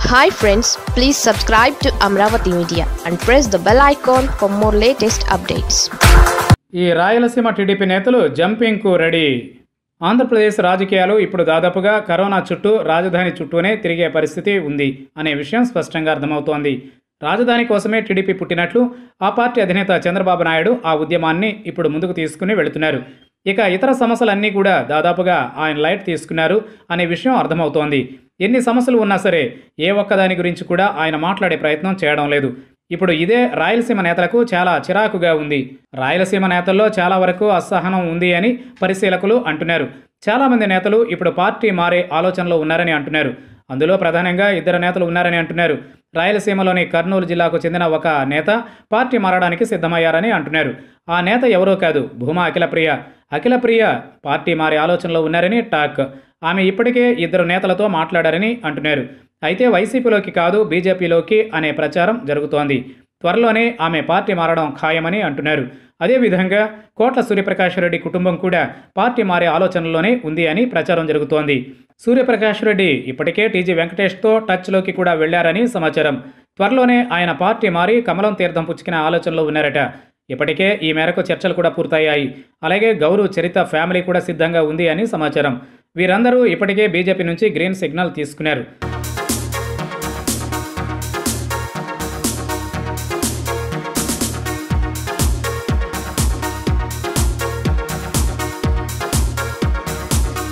hi friends please subscribe to Amaravati media and press the bell icon for more latest updates ఈ Rayalaseema TDP నేతలు జంపింగ్కు ready Andhra Pradesh రాజకీయాలు ఇప్పుడు దాదాపుగా corona చుట్టూ రాజధాని చుట్టూనే తిరిగే పరిస్థితి ఉంది అనే విషయం స్పష్టంగా అర్థమవుతోంది రాజధాని కోసమే టీడీపీ పుట్టినట్లు ఆ పార్టీ అధినేత చంద్రబాబు నాయుడు ఆ ఉద్యమాన్ని ఇప్పుడు ముందుకు తీసుకుని వెళుతున్నారు ఇక ఇతర సమస్యలన్నీ కూడా దాదాపుగా ఆయన లైట్ తీసుకున్నారు అనే విషయం అర్థమవుతోంది ఎన్ని సమస్యలు ఉన్నా సరే ఏ ఒక్కదాని గురించి కూడా ఆయన మాట్లాడే ప్రయత్నం చేయడం లేదు ఇప్పుడు ఇదే రాయలసీమ నేతలకు చాలా చిరాకుగా ఉంది రాయలసీమ నేతల్లో చాలా వరకు అసహనం ఉంది అని పరిశీలకులు అంటున్నారు చాలామంది నేతలు ఇప్పుడు పార్టీ మారే ఆలోచనలో ఉన్నారని అంటున్నారు అందులో ప్రధానంగా ఇద్దరు నేతలు ఉన్నారని అంటున్నారు రాయలసీమలోని కర్నూలు జిల్లాకు చెందిన ఒక నేత పార్టీ మారడానికి సిద్ధమయ్యారని అంటున్నారు ఆ నేత ఎవరో కాదు భూమా అఖిలప్రియ అఖిలప్రియ పార్టీ మారే ఆలోచనలో ఉన్నారని టాక్ ఆమె ఇప్పటికే ఇద్దరు నేతలతో మాట్లాడారని అంటున్నారు అయితే వైసీపీలోకి కాదు బీజేపీలోకి అనే ప్రచారం జరుగుతోంది త్వరలోనే ఆమె పార్టీ మారడం ఖాయమని అంటున్నారు అదేవిధంగా కోట్ల సూర్యప్రకాష్ రెడ్డి కుటుంబం కూడా పార్టీ మారే ఆలోచనలోనే ఉంది అని ప్రచారం జరుగుతోంది సూర్యప్రకాష్ రెడ్డి ఇప్పటికే టీజీ వెంకటేష్తో టచ్లోకి కూడా వెళ్లారని సమాచారం త్వరలోనే ఆయన పార్టీ మారి కమలం తీర్థం పుచ్చుకునే ఆలోచనలో ఉన్నారట ఇప్పటికే ఈ మేరకు చర్చలు కూడా పూర్తయ్యాయి అలాగే గౌరవ్ చరిత ఫ్యామిలీ కూడా సిద్ధంగా ఉంది అని సమాచారం వీరందరూ ఇప్పటికే బీజేపీ నుంచి గ్రీన్ సిగ్నల్ తీసుకున్నారు